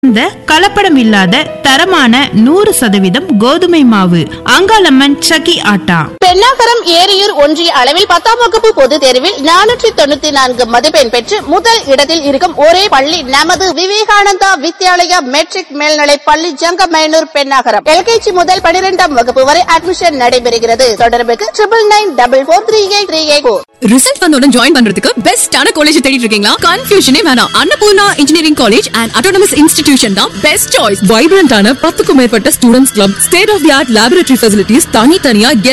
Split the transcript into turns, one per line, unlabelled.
இந்த கலப்படம் இல்லாத தரமான நூறு சதவீதம் கோதுமை மாவு அங்காளம்மன் சக்கி ஆட்டா
பெண்ணாகரம் ஏரியூர் ஒன்றிய அளவில் பத்தாம் வகுப்பு பொதுத் தேர்வில் நானூற்றி தொண்ணூத்தி நான்கு மதிப்பெண் பெற்று முதல் இடத்தில் இருக்கும் ஒரே பள்ளி நமது விவேகானந்தா வித்யாலயா மெட்ரிக் மேல்நிலைப் பள்ளி ஜங்கமேனூர் பெண்ணாகரம் எல்கேஜி முதல் பனிரெண்டாம் வகுப்பு வரை அட்மிஷன் நடைபெறுகிறது தொடர்புக்கு triple nine double four three eight three eight
result வந்தோட ஜாயின் பண்றதுக்கு பெஸ்டான காலேஜ் தேடிட்டு இருக்கீங்களா கன்ஃபியூஷனே வேணாம் Annapoorna engineering college and autonomous institution தான் பெஸ்ட் சாய்ஸ் வைப்ரண்டான பத்துக்கும் மேற்பட்ட students club state of the art laboratory facilities தனித்தனியா